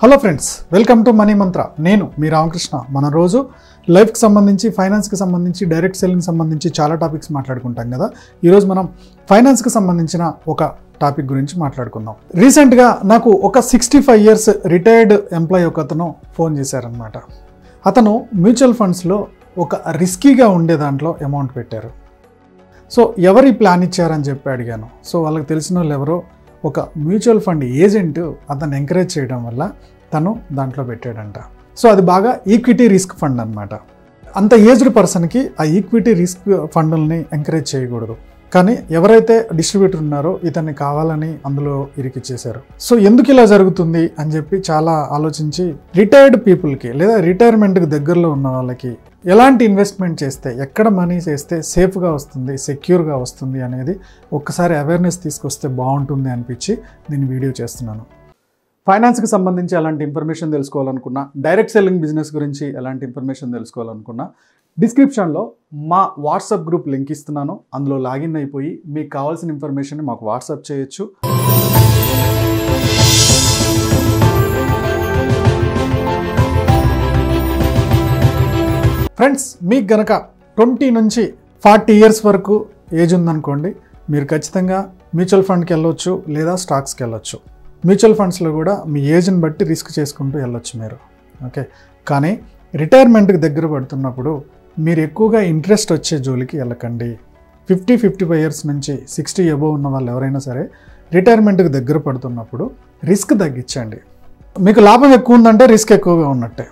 hello friends welcome to Money Mantra నేను మీ రామకృష్ణ మన రోజు లైఫ్కి సంబంధించి ఫైనాన్స్కి సంబంధించి డైరెక్ట్ సెల్లింగ్ సంబంధించి చాలా టాపిక్స్ మాట్లాడుకుంటాం కదా ఈరోజు మనం ఫైనాన్స్కి సంబంధించిన ఒక టాపిక్ గురించి మాట్లాడుకుందాం రీసెంట్గా నాకు ఒక sixty five years retired employee ఒక అతను ఫోన్ చేశారనమాట అతను మ్యూచువల్ ఫండ్స్లో ఒక రిస్కీగా ఉండే దాంట్లో అమౌంట్ పెట్టారు సో ఎవరి ప్లాన్ ఇచ్చారని చెప్పి అడిగాను సో వాళ్ళకి తెలిసిన వాళ్ళు ఎవరో ఒక మ్యూచువల్ ఫండ్ ఏజెంట్ అతను ఎంకరేజ్ చేయడం వల్ల తను దాంట్లో పెట్టాడంట సో అది బాగా ఈక్విటీ రిస్క్ ఫండ్ అనమాట అంత ఏజ్డ్ పర్సన్కి ఆ ఈక్విటీ రిస్క్ ఫండ్ని ఎంకరేజ్ చేయకూడదు కానీ ఎవరైతే డిస్ట్రిబ్యూటర్ ఉన్నారో ఇతన్ని కావాలని అందులో ఇరికిచ్చేశారు సో ఎందుకు ఇలా జరుగుతుంది అని చెప్పి చాలా ఆలోచించి రిటైర్డ్ పీపుల్కి లేదా రిటైర్మెంట్కి దగ్గరలో ఉన్న వాళ్ళకి ఎలాంటి ఇన్వెస్ట్మెంట్ చేస్తే ఎక్కడ మనీ చేస్తే సేఫ్గా వస్తుంది సెక్యూర్గా వస్తుంది అనేది ఒక్కసారి అవేర్నెస్ తీసుకొస్తే బాగుంటుంది అనిపించి నేను వీడియో చేస్తున్నాను ఫైనాన్స్కి సంబంధించి ఎలాంటి ఇన్ఫర్మేషన్ తెలుసుకోవాలనుకున్నా డైరెక్ట్ సెల్లింగ్ బిజినెస్ గురించి ఎలాంటి ఇన్ఫర్మేషన్ తెలుసుకోవాలనుకున్నా డిస్క్రిప్షన్లో మా వాట్సాప్ గ్రూప్ లింక్ ఇస్తున్నాను అందులో లాగిన్ అయిపోయి మీకు కావాల్సిన ఇన్ఫర్మేషన్ మాకు వాట్సాప్ చేయొచ్చు ఫ్రెండ్స్ మీకు గనక ట్వంటీ నుంచి ఫార్టీ ఇయర్స్ వరకు ఏజ్ ఉందనుకోండి మీరు ఖచ్చితంగా మ్యూచువల్ ఫండ్కి వెళ్ళొచ్చు లేదా స్టాక్స్కి వెళ్ళొచ్చు మ్యూచువల్ ఫండ్స్లో కూడా మీ ఏజ్ని బట్టి రిస్క్ చేసుకుంటూ వెళ్ళొచ్చు మీరు ఓకే కానీ రిటైర్మెంట్కి దగ్గర పడుతున్నప్పుడు మీరు ఎక్కువగా ఇంట్రెస్ట్ వచ్చే జోలికి వెళ్ళకండి ఫిఫ్టీ ఫిఫ్టీ ఫైవ్ ఇయర్స్ నుంచి సిక్స్టీ అబోవ్ ఉన్న వాళ్ళు ఎవరైనా సరే రిటైర్మెంట్కి దగ్గర పడుతున్నప్పుడు రిస్క్ తగ్గించండి మీకు లాభం ఎక్కువ ఉందంటే రిస్క్ ఎక్కువగా ఉన్నట్టే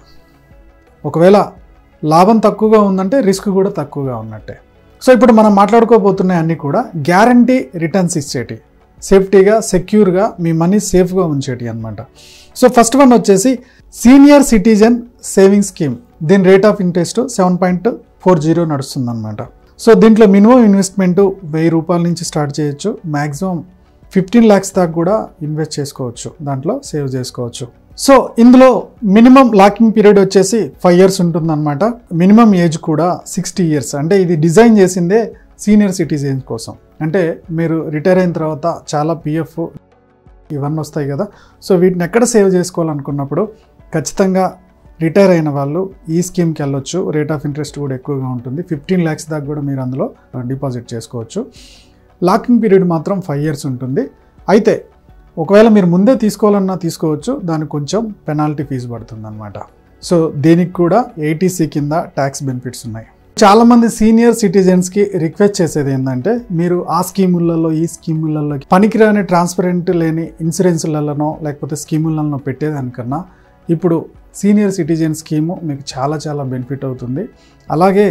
ఒకవేళ లాభం తక్కువగా ఉందంటే రిస్క్ కూడా తక్కువగా ఉన్నట్టే సో ఇప్పుడు మనం మాట్లాడుకోబోతున్నాయి అన్నీ కూడా గ్యారంటీ రిటర్న్స్ ఇచ్చేటి సేఫ్టీగా సెక్యూర్గా మీ మనీ సేఫ్గా ఉంచేటి అనమాట సో ఫస్ట్ వన్ వచ్చేసి సీనియర్ సిటిజన్ సేవింగ్ స్కీమ్ దీని rate of interest seven point four zero నడుస్తుందన్నమాట సో దీంట్లో మినిమం ఇన్వెస్ట్మెంట్ వెయ్యి రూపాయల నుంచి స్టార్ట్ చేయొచ్చు మ్యాక్సిమం ఫిఫ్టీన్ ల్యాక్స్ దాకా కూడా ఇన్వెస్ట్ చేసుకోవచ్చు దాంట్లో సేవ్ చేసుకోవచ్చు సో ఇందులో మినిమం లాకింగ్ పీరియడ్ వచ్చేసి ఫైవ్ ఇయర్స్ ఉంటుందన్నమాట మినిమం ఏజ్ కూడా సిక్స్టీ ఇయర్స్ అంటే ఇది డిజైన్ చేసిందే సీనియర్ సిటిజన్స్ కోసం అంటే మీరు రిటైర్ అయిన తర్వాత చాలా పిఎఫ్ ఇవన్నీ వస్తాయి కదా సో వీటిని ఎక్కడ సేవ్ చేసుకోవాలనుకున్నప్పుడు ఖచ్చితంగా రిటైర్ అయిన వాళ్ళు ఈ స్కీమ్కి వెళ్ళొచ్చు రేట్ ఆఫ్ ఇంట్రెస్ట్ కూడా ఎక్కువగా ఉంటుంది ఫిఫ్టీన్ ల్యాక్స్ దాకా కూడా మీరు అందులో డిపాజిట్ చేసుకోవచ్చు లాకింగ్ పీరియడ్ మాత్రం ఫైవ్ ఇయర్స్ ఉంటుంది అయితే ఒకవేళ మీరు ముందే తీసుకోవాలన్నా తీసుకోవచ్చు దానికి కొంచెం పెనాల్టీ ఫీజు పడుతుంది అనమాట సో దీనికి కూడా ఏటీసీ కింద ట్యాక్స్ బెనిఫిట్స్ ఉన్నాయి చాలామంది సీనియర్ సిటిజన్స్కి రిక్వెస్ట్ చేసేది ఏంటంటే మీరు ఆ స్కీములలో ఈ స్కీములలో పనికిరాని ట్రాన్స్పరెంట్ లేని ఇన్సూరెన్స్లలోనో లేకపోతే స్కీములలో పెట్టేదానికన్నా ఇప్పుడు సీనియర్ సిటిజన్ స్కీము మీకు చాలా చాలా బెనిఫిట్ అవుతుంది అలాగే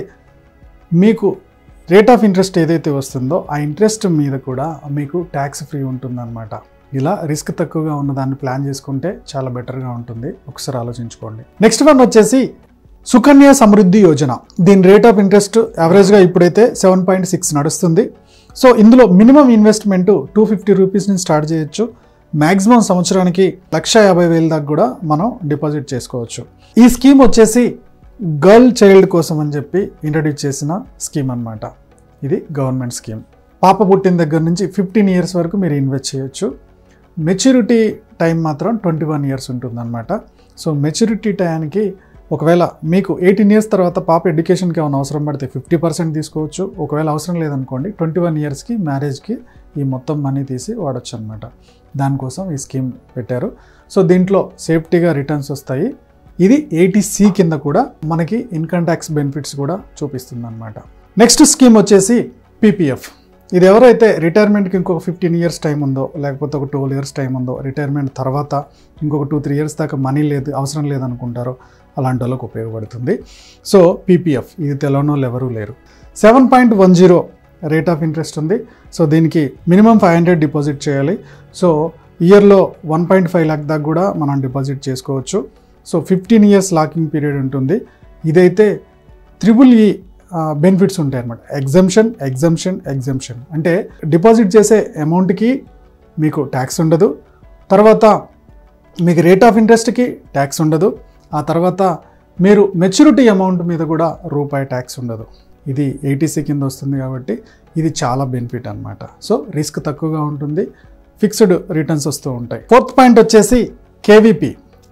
మీకు రేట్ ఆఫ్ ఇంట్రెస్ట్ ఏదైతే వస్తుందో ఆ ఇంట్రెస్ట్ మీద కూడా మీకు ట్యాక్స్ ఫ్రీ ఉంటుందన్నమాట ఇలా రిస్క్ తక్కువగా ఉన్న దాన్ని ప్లాన్ చేసుకుంటే చాలా బెటర్గా ఉంటుంది ఒకసారి ఆలోచించుకోండి నెక్స్ట్ వన్ వచ్చేసి సుకన్య సమృద్ధి యోజన దీని రేట్ ఆఫ్ ఇంట్రెస్ట్ యావరేజ్గా ఇప్పుడైతే సెవెన్ పాయింట్ సిక్స్ నడుస్తుంది సో ఇందులో minimum investment two fifty rupees నుంచి స్టార్ట్ చేయొచ్చు మ్యాక్సిమం సంవత్సరానికి లక్ష యాభై వేల దాకా కూడా మనం డిపాజిట్ చేసుకోవచ్చు ఈ స్కీమ్ వచ్చేసి గర్ల్ చైల్డ్ కోసం అని చెప్పి ఇంట్రడ్యూస్ చేసిన స్కీమ్ అనమాట ఇది గవర్నమెంట్ స్కీమ్ పాప పుట్టిన దగ్గర నుంచి ఫిఫ్టీన్ ఇయర్స్ వరకు మీరు ఇన్వెస్ట్ చేయొచ్చు మెచ్యూరిటీ టైం మాత్రం ట్వంటీ వన్ ఇయర్స్ ఉంటుందన్నమాట సో మెచ్యూరిటీ టైంకి ఒకవేళ మీకు ఎయిటీన్ ఇయర్స్ తర్వాత పాప ఎడ్యుకేషన్కి ఏమైనా అవసరం పడితే ఫిఫ్టీ పర్సెంట్ తీసుకోవచ్చు ఒకవేళ అవసరం లేదనుకోండి ట్వంటీ వన్ ఇయర్స్కి మ్యారేజ్కి ఈ మొత్తం మనీ తీసి వాడచ్చు అనమాట దానికోసం ఈ స్కీమ్ పెట్టారు సో దీంట్లో సేఫ్టీగా రిటర్న్స్ వస్తాయి ఇది ఏటీసీ కింద కూడా మనకి ఇన్కమ్ ట్యాక్స్ బెనిఫిట్స్ కూడా చూపిస్తుంది అనమాట నెక్స్ట్ స్కీమ్ వచ్చేసి పీపీఎఫ్ ఇది ఎవరైతే రిటైర్మెంట్కి ఇంకొక ఫిఫ్టీన్ ఇయర్స్ టైం ఉందో లేకపోతే ఒక ట్వెల్వ్ ఇయర్స్ టైం ఉందో రిటైర్మెంట్ తర్వాత ఇంకొక టూ త్రీ ఇయర్స్ దాకా మనీ లేదు అవసరం లేదనుకుంటారో అలాంటి వాళ్ళకి ఉపయోగపడుతుంది సో పీపీఎఫ్ ఇది తెలియని వాళ్ళు ఎవరూ లేరు seven point one zero rate of interest ఉంది సో దీనికి మినిమం ఫైవ్ హండ్రెడ్ డిపాజిట్ చేయాలి సో ఇయర్లో వన్ పాయింట్ ఫైవ్ ల్యాక్ దాకా కూడా మనం డిపాజిట్ చేసుకోవచ్చు so fifteen years locking period ఉంటుంది ఇదైతే త్రిబుల్ ఈ బెనిఫిట్స్ ఉంటాయి అనమాట ఎగ్జంప్షన్ ఎగ్జంప్షన్ ఎగ్జంప్షన్ అంటే డిపాజిట్ చేసే అమౌంట్కి మీకు ట్యాక్స్ ఉండదు తర్వాత మీకు రేట్ ఆఫ్ ఇంట్రెస్ట్కి ట్యాక్స్ ఉండదు ఆ తర్వాత మీరు మెచ్యూరిటీ అమౌంట్ మీద కూడా రూపాయి ట్యాక్స్ ఉండదు ఇది ఏటీసీ కింద వస్తుంది కాబట్టి ఇది చాలా బెనిఫిట్ అనమాట సో రిస్క్ తక్కువగా ఉంటుంది ఫిక్స్డ్ రిటర్న్స్ వస్తూ ఉంటాయి ఫోర్త్ పాయింట్ వచ్చేసి కేవీపీ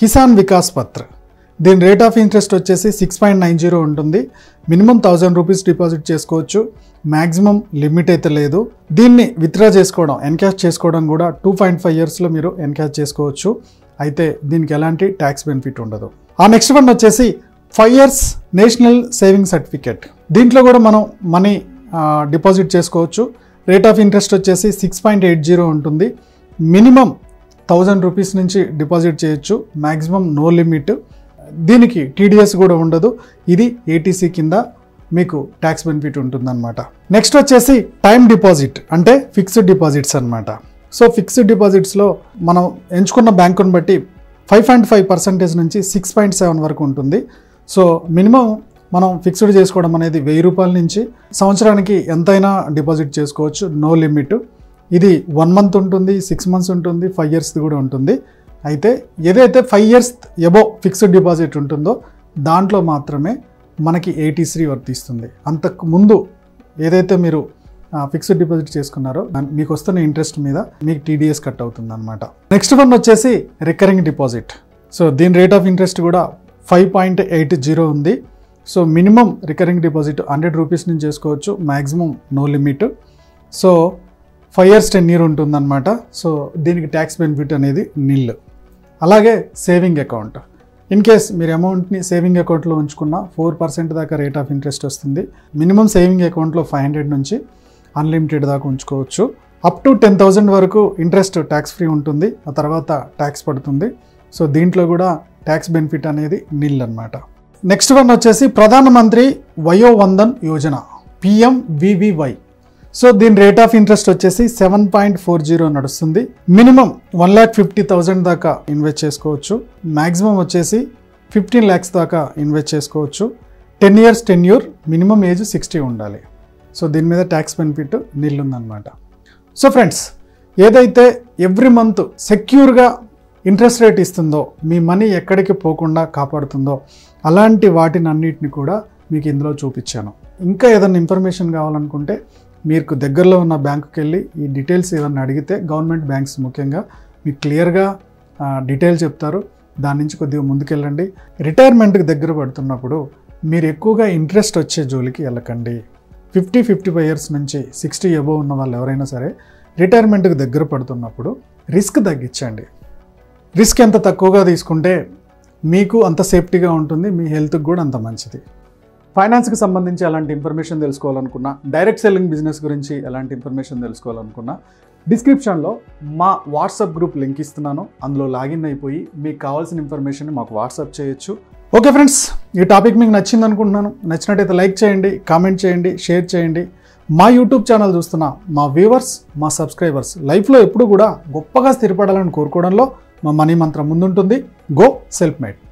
కిసాన్ వికాస్ పత్ర దీని రేట్ ఆఫ్ ఇంట్రెస్ట్ వచ్చేసి సిక్స్ పాయింట్ నైన్ జీరో ఉంటుంది మినిమం థౌజండ్ రూపీస్ డిపాజిట్ చేసుకోవచ్చు మ్యాక్సిమం లిమిట్ అయితే లేదు దీన్ని విత్డ్రా చేసుకోవడం ఎన్కాష్ చేసుకోవడం కూడా టూ పాయింట్ ఫైవ్ ఇయర్స్లో మీరు ఎన్కాష్ చేసుకోవచ్చు అయితే దీనికి ఎలాంటి ట్యాక్స్ బెనిఫిట్ ఉండదు ఆ నెక్స్ట్ వన్ వచ్చేసి five years national saving certificate దీంట్లో కూడా మనం మనీ డిపాజిట్ చేసుకోవచ్చు రేట్ ఆఫ్ ఇంట్రెస్ట్ వచ్చేసి సిక్స్ పాయింట్ ఎయిట్ జీరో ఉంటుంది మినిమం థౌజండ్ రూపీస్ నుంచి డిపాజిట్ చేయొచ్చు మ్యాక్సిమం నో లిమిట్ దీనికి టీడీఎస్ కూడా ఉండదు ఇది ఏటీసీ కింద మీకు ట్యాక్స్ బెనిఫిట్ ఉంటుందన్నమాట నెక్స్ట్ వచ్చేసి టైం డిపాజిట్ అంటే ఫిక్స్డ్ డిపాజిట్స్ అన్నమాట సో ఫిక్స్డ్ డిపాజిట్స్లో మనం ఎంచుకున్న బ్యాంకును బట్టి ఫైవ్ పాయింట్ ఫైవ్ పర్సెంటేజ్ నుంచి సిక్స్ పాయింట్ సెవెన్ వరకు ఉంటుంది సో మినిమం మనం ఫిక్స్డ్ చేసుకోవడం అనేది వెయ్యి రూపాయల నుంచి సంవత్సరానికి ఎంతైనా డిపాజిట్ చేసుకోవచ్చు నో లిమిట్ ఇది వన్ మంత్ ఉంటుంది సిక్స్ మంత్స్ ఉంటుంది ఫైవ్ ఇయర్స్ది కూడా ఉంటుంది అయితే ఏదైతే five years above fixed deposit ఉంటుందో దాంట్లో మాత్రమే మనకి ఎయిటీ శ్రీ వర్తిస్తుంది అంతకు ముందు ఏదైతే మీరు ఫిక్స్డ్ డిపాజిట్ చేసుకున్నారో దాని- మీకు వస్తున్న ఇంట్రెస్ట్ మీద మీకు టీడీఎస్ కట్ అవుతుంది అనమాట నెక్స్ట్ వన్ వచ్చేసి రికరింగ్ డిపాజిట్ సో దీని రేట్ ఆఫ్ ఇంట్రెస్ట్ కూడా ఫైవ్ పాయింట్ ఎయిట్ జీరో ఉంది so minimum recurring deposit hundred rupees నుంచి చేసుకోవచ్చు maximum no limit so five years ten year ఉంటుందన్నమాట సో దీనికి ట్యాక్స్ బెనిఫిట్ అనేది నిల్ అలాగే సేవింగ్ అకౌంట్ ఇన్ కేస్ మీరు అమౌంట్ని సేవింగ్ అకౌంట్లో ఉంచుకున్న ఫోర్ పర్సెంట్ దాకా రేట్ ఆఫ్ ఇంట్రెస్ట్ వస్తుంది మినిమం సేవింగ్ అకౌంట్లో ఫైవ్ హండ్రెడ్ నుంచి అన్లిమిటెడ్ దాకా ఉంచుకోవచ్చు అప్ టు టెన్ థౌజండ్ వరకు ఇంట్రెస్ట్ ట్యాక్స్ ఫ్రీ ఉంటుంది ఆ తర్వాత ట్యాక్స్ పడుతుంది సో దీంట్లో కూడా ట్యాక్స్ బెనిఫిట్ అనేది నిల్ అన్నమాట నెక్స్ట్ వన్ వచ్చేసి ప్రధానమంత్రి వయోవందన్ యోజన పిఎంవివివై సో దీని రేట్ ఆఫ్ ఇంట్రెస్ట్ వచ్చేసి సెవెన్ పాయింట్ ఫోర్ జీరో నడుస్తుంది minimum one lakh fifty thousand దాకా ఇన్వెస్ట్ చేసుకోవచ్చు మ్యాక్సిమం వచ్చేసి ఫిఫ్టీన్ ల్యాక్స్ దాకా ఇన్వెస్ట్ చేసుకోవచ్చు ten years ten year minimum age sixty ఉండాలి సో దీని మీద ట్యాక్స్ బెనిఫిట్ నిల్లుందనమాట సో ఫ్రెండ్స్ ఏదైతే ఎవ్రీ మంత్ సెక్యూర్గా ఇంట్రెస్ట్ రేట్ ఇస్తుందో మీ మనీ ఎక్కడికి పోకుండా కాపాడుతుందో అలాంటి వాటిని అన్నిటిని కూడా మీకు ఇందులో చూపించాను ఇంకా ఏదైనా ఇన్ఫర్మేషన్ కావాలనుకుంటే మీకు దగ్గరలో ఉన్న బ్యాంకుకి వెళ్ళి ఈ డీటెయిల్స్ ఏదైనా అడిగితే గవర్నమెంట్ బ్యాంక్స్ ముఖ్యంగా మీకు క్లియర్గా డీటెయిల్ చెప్తారు దాని నుంచి కొద్దిగా ముందుకెళ్ళండి రిటైర్మెంట్కి దగ్గర పడుతున్నప్పుడు మీరు ఎక్కువగా ఇంట్రెస్ట్ వచ్చే జోలికి వెళ్ళకండి ఫిఫ్టీ ఫిఫ్టీ ఫైవ్ ఇయర్స్ నుంచి సిక్స్టీ అబోవ్ ఉన్న వాళ్ళు ఎవరైనా సరే రిటైర్మెంట్కి దగ్గర పడుతున్నప్పుడు రిస్క్ తగ్గించండి రిస్క్ ఎంత తక్కువగా తీసుకుంటే మీకు అంత సేఫ్టీగా ఉంటుంది మీ హెల్త్కి కూడా అంత మంచిది ఫైనాన్స్కి సంబంధించి ఎలాంటి ఇన్ఫర్మేషన్ తెలుసుకోవాలనుకున్నా డైరెక్ట్ సెల్లింగ్ బిజినెస్ గురించి ఎలాంటి ఇన్ఫర్మేషన్ తెలుసుకోవాలనుకున్నా డిస్క్రిప్షన్లో మా వాట్సాప్ గ్రూప్ లింక్ ఇస్తున్నాను అందులో లాగిన్ అయిపోయి మీకు కావాల్సిన ఇన్ఫర్మేషన్ మాకు వాట్సాప్ చేయొచ్చు ఓకే ఫ్రెండ్స్ ఈ టాపిక్ మీకు నచ్చింది అనుకుంటున్నాను నచ్చినట్టయితే లైక్ చేయండి కామెంట్ చేయండి షేర్ చేయండి మా యూట్యూబ్ ఛానల్ చూస్తున్న మా వ్యూవర్స్ మా సబ్స్క్రైబర్స్ లైఫ్లో ఎప్పుడు కూడా గొప్పగా స్థిరపడాలని కోరుకోవడంలో మా మనీ మంత్రం ముందుంటుంది గో సెల్ఫ్ మేడ్